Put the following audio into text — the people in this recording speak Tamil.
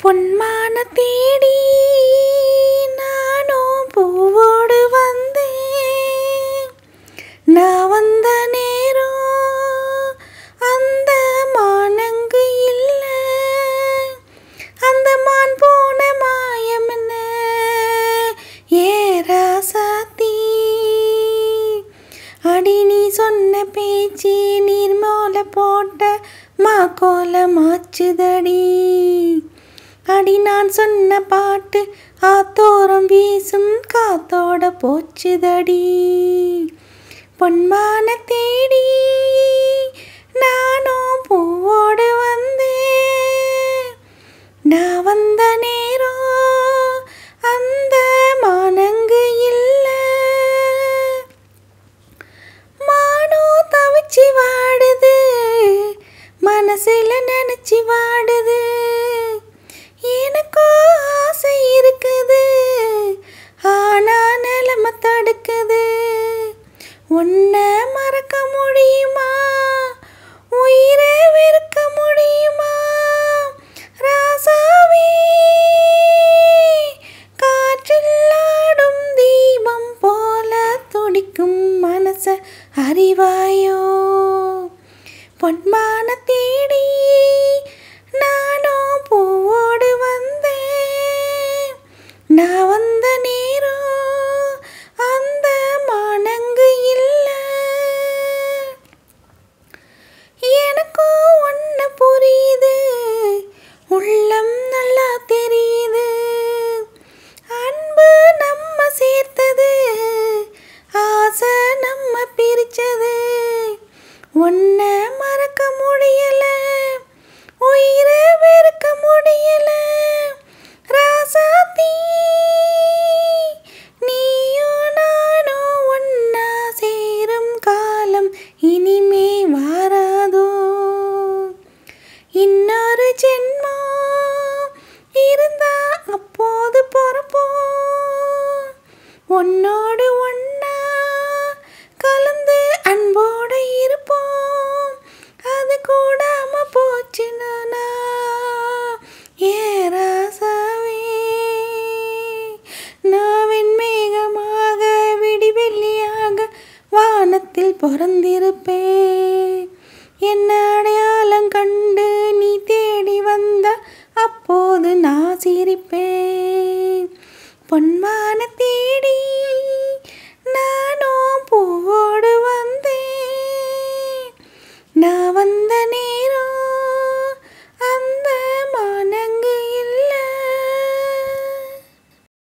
பொன்மான தேடி நானும் பூவோடு வந்தேன் நான் வந்த நேரம் அந்த மானங்கு இல்லை அந்த மான் போன மாயம் என்ன ஏராசாத்தி அடி நீ சொன்ன பேச்சு நீர்மோல போட்ட மா கோல மாச்சுதடி அடி நான் சொன்ன பாட்டு ஆத்தோரம் வீசும் காத்தோட போச்சுதடி பொன்மான தேடி நானும் பூவோடு வந்தேன் நான் வந்த நேரம் அந்த மானங்கு இல்லை மானோ தவிச்சு வாடுது மனசுல நினைச்சு வாடுது எனக்கோ ஆசை இருக்குது ஆனா நிலைமை தடுக்குது உன்னை மறக்க முடியுமா உயிரை வெறுக்க முடியுமா ராசாவே காற்றில்லாடும் தீபம் போல துடிக்கும் மனச அறிவாயோ பொன்மான தேடி நானும் பூவோடு வந்தேன் நான் வந்த நேரம் அந்த மானங்கு இல்லை எனக்கும் ஒன்று புரியுது உள்ளம் நல்லா தெரியுது அன்பு நம்ம சேர்த்தது ஆசை நம்ம பிரிச்சது ஒன்றை மறக்க முடியல உயிரை வெறுக்க முடியல ராசாத்தி நீயும் நானும் ஒன்னா சேரும் காலம் இனிமே வாராதோ இன்னொரு ஜென்மம் இருந்தா அப்போது பொறப்போம் உன்னோடு ஒன்னா கலந்து அன்போடு இருப்போம் அது கூடாம போச்சுன்னா ஏராசாவே நாவின் மேகமாக விடிவெள்ளியாக வானத்தில் பிறந்திருப்பேன் என்ன அடையாளம் கண்டு நீ தேடி வந்த அப்போது நான் சிரிப்பேன் பொன்மான தேடி